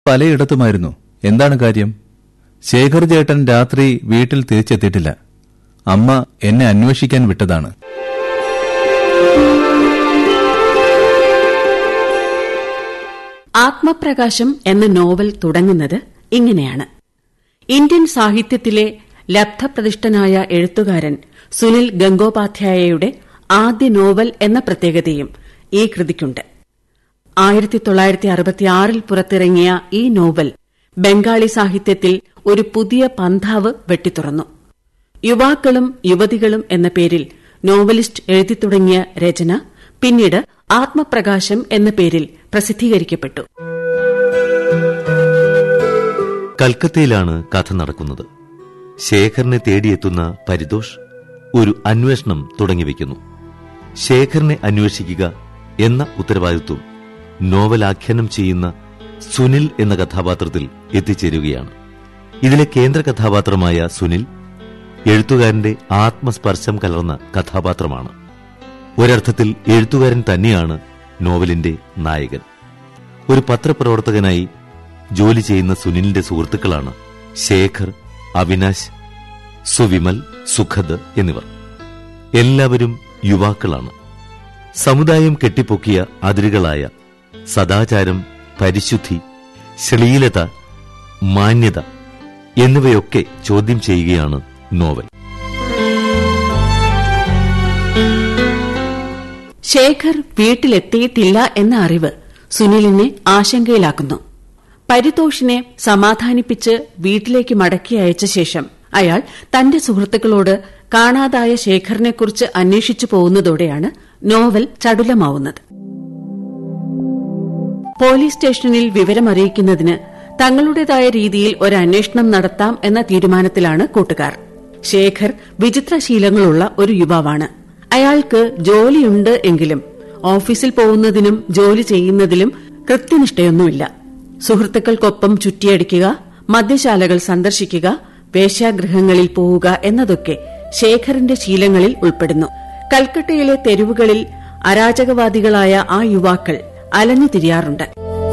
പലയിടത്തുമായിരുന്നു എന്താണ് കാര്യം ശേഖർ ചേട്ടൻ രാത്രി വീട്ടിൽ തിരിച്ചെത്തിയിട്ടില്ല അമ്മ എന്നെ അന്വേഷിക്കാൻ വിട്ടതാണ് ആത്മപ്രകാശം എന്ന നോവൽ തുടങ്ങുന്നത് ഇങ്ങനെയാണ് ഇന്ത്യൻ സാഹിത്യത്തിലെ ലബ്ധപ്രതിഷ്ഠനായ എഴുത്തുകാരൻ സുനിൽ ഗംഗോപാധ്യായയുടെ ആദ്യ നോവൽ എന്ന പ്രത്യേകതയും ഈ കൃതിക്കുണ്ട് ആയിരത്തി തൊള്ളായിരത്തി അറുപത്തിയാറിൽ പുറത്തിറങ്ങിയ ഈ നോവൽ ബംഗാളി സാഹിത്യത്തിൽ ഒരു പുതിയ പന്ഥാവ് വെട്ടിത്തുറന്നു യുവാക്കളും യുവതികളും എന്ന പേരിൽ നോവലിസ്റ്റ് എഴുതി തുടങ്ങിയ രചന പിന്നീട് ആത്മപ്രകാശം എന്ന പേരിൽ പ്രസിദ്ധീകരിക്കപ്പെട്ടു കൽക്കത്തയിലാണ് കഥ നടക്കുന്നത് ശേഖറിനെ തേടിയെത്തുന്ന പരിതോഷ് ഒരു അന്വേഷണം തുടങ്ങിവെക്കുന്നു ശേഖറിനെ അന്വേഷിക്കുക എന്ന ഉത്തരവാദിത്വം നോവൽ ആഖ്യാനം ചെയ്യുന്ന സുനിൽ എന്ന കഥാപാത്രത്തിൽ എത്തിച്ചേരുകയാണ് ഇതിലെ കേന്ദ്ര കഥാപാത്രമായ സുനിൽ എഴുത്തുകാരന്റെ ആത്മസ്പർശം കലർന്ന കഥാപാത്രമാണ് ഒരർത്ഥത്തിൽ എഴുത്തുകാരൻ തന്നെയാണ് നോവലിന്റെ നായകൻ ഒരു പത്രപ്രവർത്തകനായി ജോലി ചെയ്യുന്ന സുനിലിന്റെ സുഹൃത്തുക്കളാണ് ശേഖർ അവിനാശ് സുവിമൽ സുഖദ് എന്നിവർ എല്ലാവരും യുവാക്കളാണ് സമുദായം കെട്ടിപ്പൊക്കിയ അതിരുകളായ സദാചാരം പരിശുദ്ധി ശ്ലീലത മാന്യത എന്നിവയൊക്കെ ചോദ്യം ചെയ്യുകയാണ് നോവൽ ശേഖർ വീട്ടിലെത്തിയിട്ടില്ല എന്ന അറിവ് സുനിലിനെ ആശങ്കയിലാക്കുന്നു പരിതോഷിനെ സമാധാനിപ്പിച്ച് വീട്ടിലേക്ക് മടക്കി അയച്ച ശേഷം അയാൾ തന്റെ സുഹൃത്തുക്കളോട് കാണാതായ ശേഖറിനെക്കുറിച്ച് അന്വേഷിച്ചു പോകുന്നതോടെയാണ് നോവൽ ചടുലമാവുന്നത് പോലീസ് സ്റ്റേഷനിൽ വിവരമറിയിക്കുന്നതിന് തങ്ങളുടേതായ രീതിയിൽ ഒരു അന്വേഷണം നടത്താം എന്ന തീരുമാനത്തിലാണ് കൂട്ടുകാർ ശേഖർ വിചിത്രശീലങ്ങളുള്ള ഒരു യുവാവാണ് അയാൾക്ക് ജോലിയുണ്ട് എങ്കിലും ഓഫീസിൽ പോകുന്നതിനും ജോലി ചെയ്യുന്നതിലും കൃത്യനിഷ്ഠയൊന്നുമില്ല സുഹൃത്തുക്കൾക്കൊപ്പം ചുറ്റിയടിക്കുക മദ്യശാലകൾ സന്ദർശിക്കുക വേശ്യാഗൃഹങ്ങളിൽ പോവുക എന്നതൊക്കെ ശേഖറിന്റെ ശീലങ്ങളിൽ ഉൾപ്പെടുന്നു കൽക്കട്ടയിലെ തെരുവുകളിൽ അരാജകവാദികളായ ആ യുവാക്കൾ അലഞ്ഞു തിരിയാറുണ്ട്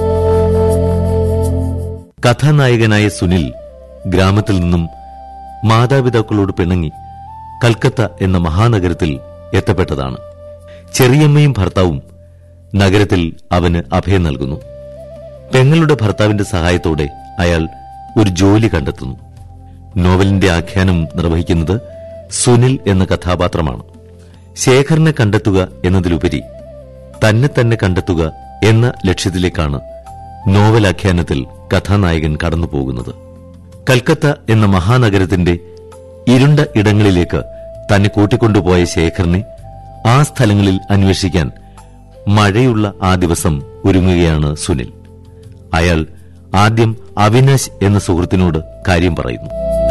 കഥാനായകനായ സുനിൽ ഗ്രാമത്തിൽ നിന്നും മാതാപിതാക്കളോട് പിണങ്ങി കൽക്കത്ത എന്ന മഹാനഗരത്തിൽ എത്തപ്പെട്ടതാണ് ചെറിയമ്മയും ഭർത്താവും നഗരത്തിൽ അവന് അഭയം നൽകുന്നു പെങ്ങളുടെ ഭർത്താവിന്റെ സഹായത്തോടെ അയാൾ ഒരു ജോലി കണ്ടെത്തുന്നു നോവലിന്റെ ആഖ്യാനം നിർവഹിക്കുന്നത് സുനിൽ എന്ന കഥാപാത്രമാണ് ശേഖറിനെ കണ്ടെത്തുക എന്നതിലുപരി തന്നെ തന്നെ കണ്ടെത്തുക എന്ന ലക്ഷ്യത്തിലേക്കാണ് നോവൽ ആഖ്യാനത്തിൽ കഥാനായകൻ കടന്നുപോകുന്നത് കൽക്കത്ത എന്ന മഹാനഗരത്തിന്റെ ഇരുണ്ട ഇടങ്ങളിലേക്ക് തന്നെ കൂട്ടിക്കൊണ്ടുപോയ ശേഖറിനെ ആ സ്ഥലങ്ങളിൽ അന്വേഷിക്കാൻ മഴയുള്ള ആ ദിവസം ഒരുങ്ങുകയാണ് സുനിൽ അയാൾ ആദ്യം അവിനാശ് എന്ന സുഹൃത്തിനോട് കാര്യം പറയുന്നു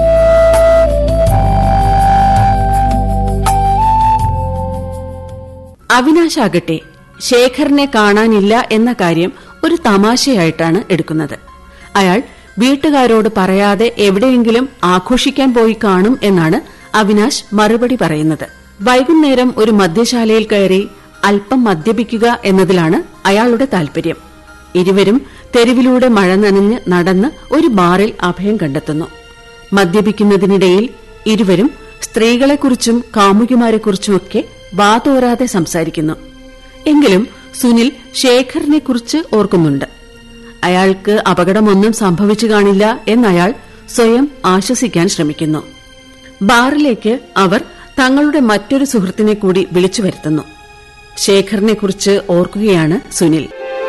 അവിനാശാകട്ടെ ശേഖറിനെ കാണാനില്ല എന്ന കാര്യം ഒരു തമാശയായിട്ടാണ് എടുക്കുന്നത് അയാൾ വീട്ടുകാരോട് പറയാതെ എവിടെയെങ്കിലും ആഘോഷിക്കാൻ പോയി കാണും എന്നാണ് അവിനാശ് മറുപടി പറയുന്നത് വൈകുന്നേരം ഒരു മദ്യശാലയിൽ കയറി അല്പം മദ്യപിക്കുക എന്നതിലാണ് അയാളുടെ താൽപര്യം ഇരുവരും തെരുവിലൂടെ മഴ നനഞ്ഞ് നടന്ന് ഒരു ബാറിൽ അഭയം കണ്ടെത്തുന്നു മദ്യപിക്കുന്നതിനിടയിൽ ഇരുവരും സ്ത്രീകളെക്കുറിച്ചും കാമുകിമാരെക്കുറിച്ചുമൊക്കെ വാതോരാതെ സംസാരിക്കുന്നു എങ്കിലും സുനിൽ ശേഖറിനെക്കുറിച്ച് ഓർക്കുന്നുണ്ട് അയാൾക്ക് അപകടമൊന്നും സംഭവിച്ചു കാണില്ല എന്നയാൾ സ്വയം ആശ്വസിക്കാൻ ശ്രമിക്കുന്നു ബാറിലേക്ക് അവർ തങ്ങളുടെ മറ്റൊരു സുഹൃത്തിനെ കൂടി വിളിച്ചു വരുത്തുന്നു ശേഖറിനെക്കുറിച്ച് ഓർക്കുകയാണ് സുനിൽ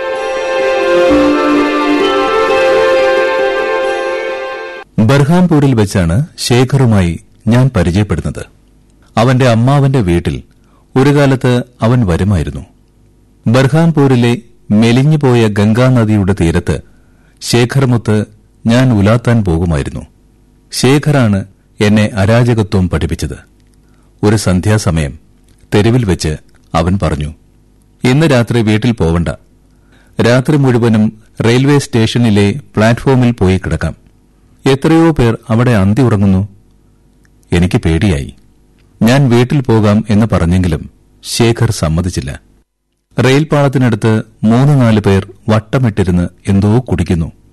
ബർഹാംപൂരിൽ വെച്ചാണ് ശേഖറുമായി ഞാൻ പരിചയപ്പെടുന്നത് അവന്റെ അമ്മാവന്റെ വീട്ടിൽ ഒരു കാലത്ത് അവൻ വരുമായിരുന്നു ബർഹാംപൂരിലെ മെലിഞ്ഞുപോയ ഗംഗാനദിയുടെ തീരത്ത് ശേഖർമുത്ത് ഞാൻ ഉലാത്താൻ പോകുമായിരുന്നു ശേഖറാണ് എന്നെ അരാജകത്വം പഠിപ്പിച്ചത് ഒരു സന്ധ്യാസമയം തെരുവിൽ വെച്ച് അവൻ പറഞ്ഞു ഇന്ന് രാത്രി വീട്ടിൽ പോവണ്ട രാത്രി മുഴുവനും റെയിൽവേ സ്റ്റേഷനിലെ പ്ലാറ്റ്ഫോമിൽ പോയി കിടക്കാം എത്രയോ പേർ അവിടെ അന്തി ഉറങ്ങുന്നു എനിക്ക് പേടിയായി ഞാൻ വീട്ടിൽ പോകാം എന്ന് പറഞ്ഞെങ്കിലും ശേഖർ സമ്മതിച്ചില്ല റെയിൽ പാളത്തിനടുത്ത് മൂന്ന് നാല് പേർ വട്ടമിട്ടിരുന്ന് എന്തോ കുടിക്കുന്നു